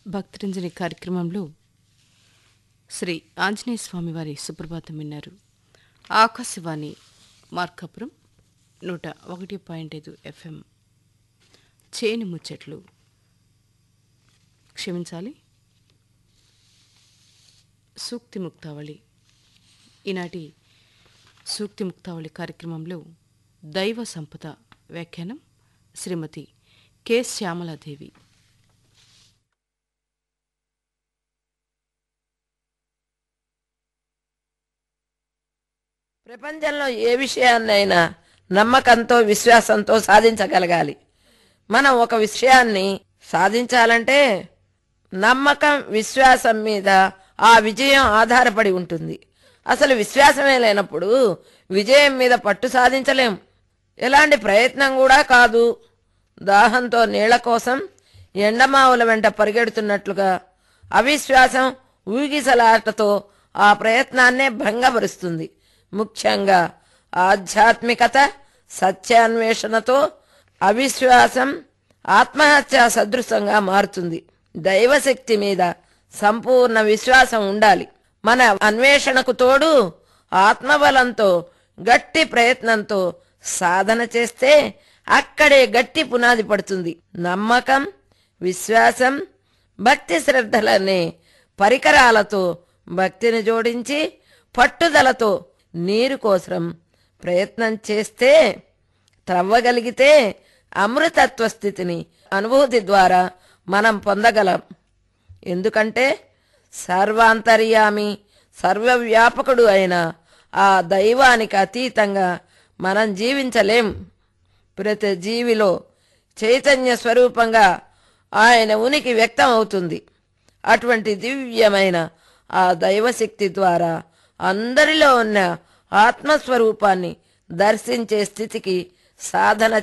భక్తరంజని కార్యక్రమంలో శ్రీ ఆంజనేయ స్వామి వారి సుప్రభాతం విన్నారు ఆకాశవాణి మార్కాపురం నూట ఒకటి పాయింట్ ఐదు ఎఫ్ఎం చేను ముచ్చట్లు క్షమించాలి సూక్తి ముక్తావళి ఈనాటి సూక్తి ముక్తావళి కార్యక్రమంలో దైవ సంపద వ్యాఖ్యానం శ్రీమతి కె శ్యామలాదేవి ప్రపంచంలో ఏ విషయాన్నైనా నమ్మకంతో విశ్వాసంతో సాధించగలగాలి మనం ఒక విషయాన్ని సాధించాలంటే నమ్మకం విశ్వాసం మీద ఆ విజయం ఆధారపడి ఉంటుంది అసలు విశ్వాసమే లేనప్పుడు విజయం మీద పట్టు సాధించలేం ఎలాంటి ప్రయత్నం కూడా కాదు దాహంతో నీళ్ల కోసం ఎండమావుల వెంట పరిగెడుతున్నట్లుగా అవిశ్వాసం ఊగిసలాటతో ఆ ప్రయత్నాన్నే భంగపరుస్తుంది ముఖ్యంగా ఆధ్యాత్మికత సత్యాన్వేషణతో అవిశ్వాసం ఆత్మహత్య సదృశంగా మారుతుంది దైవశక్తి మీద సంపూర్ణ విశ్వాసం ఉండాలి మన అన్వేషణకు తోడు ఆత్మబలంతో గట్టి ప్రయత్నంతో సాధన చేస్తే అక్కడే గట్టి పునాది పడుతుంది నమ్మకం విశ్వాసం భక్తి శ్రద్ధలనే పరికరాలతో భక్తిని జోడించి పట్టుదలతో నీరు కోసం ప్రయత్నం చేస్తే త్రవ్వగలిగితే అమృతత్వ స్థితిని అనుభూతి ద్వారా మనం పొందగలం ఎందుకంటే సర్వాంతర్యామి సర్వవ్యాపకుడు అయిన ఆ దైవానికి అతీతంగా మనం జీవించలేం ప్రతి జీవిలో చైతన్య స్వరూపంగా ఆయన ఉనికి వ్యక్తం అవుతుంది అటువంటి దివ్యమైన ఆ దైవశక్తి ద్వారా అందరిలో ఉన్న ఆత్మస్వరూపాన్ని దర్శించే స్థితికి సాధన